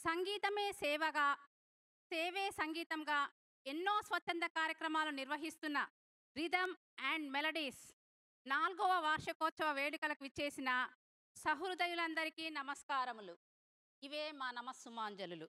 సంగీతమే సేవగా సేవే సంగీతంగా ఎన్నో స్వచ్ఛంద కార్యక్రమాలు నిర్వహిస్తున్న రిథమ్ అండ్ మెలడీస్ నాలుగవ వార్షికోత్సవ వేడుకలకు విచ్చేసిన సహృదయులందరికీ నమస్కారములు ఇవే మా నమస్సుమాంజలులు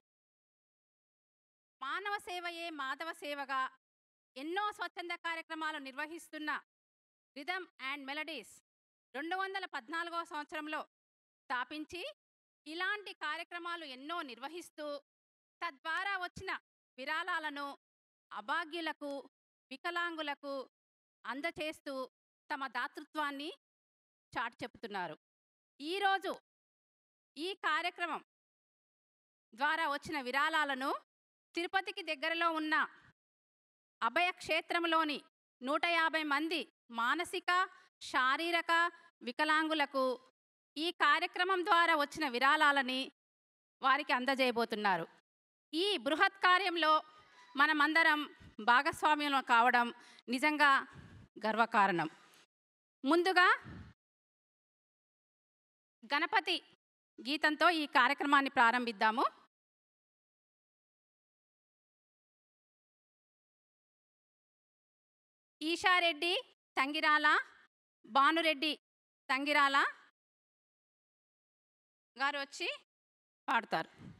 మానవ సేవయే మాధవ సేవగా ఎన్నో స్వచ్ఛంద కార్యక్రమాలు నిర్వహిస్తున్న రిథమ్ అండ్ మెలడీస్ రెండు వందల పద్నాలుగవ సంవత్సరంలో స్థాపించి ఇలాంటి కార్యక్రమాలు ఎన్నో నిర్వహిస్తూ తద్వారా వచ్చిన విరాళాలను అభాగ్యులకు వికలాంగులకు అందచేస్తూ తమ దాతృత్వాన్ని చాటి చెబుతున్నారు ఈరోజు ఈ కార్యక్రమం ద్వారా వచ్చిన విరాళాలను తిరుపతికి దగ్గరలో ఉన్న అభయ క్షేత్రంలోని నూట యాభై మంది మానసిక శారీరక వికలాంగులకు ఈ కార్యక్రమం ద్వారా వచ్చిన విరాళాలని వారికి అందజేయబోతున్నారు ఈ బృహత్ కార్యంలో మనమందరం భాగస్వామ్యం కావడం నిజంగా గర్వకారణం ముందుగా గణపతి గీతంతో ఈ కార్యక్రమాన్ని ప్రారంభిద్దాము ఈషారెడ్డి తంగిరాల భానురెడ్డి తంగిరాల గారు వచ్చి పాడతారు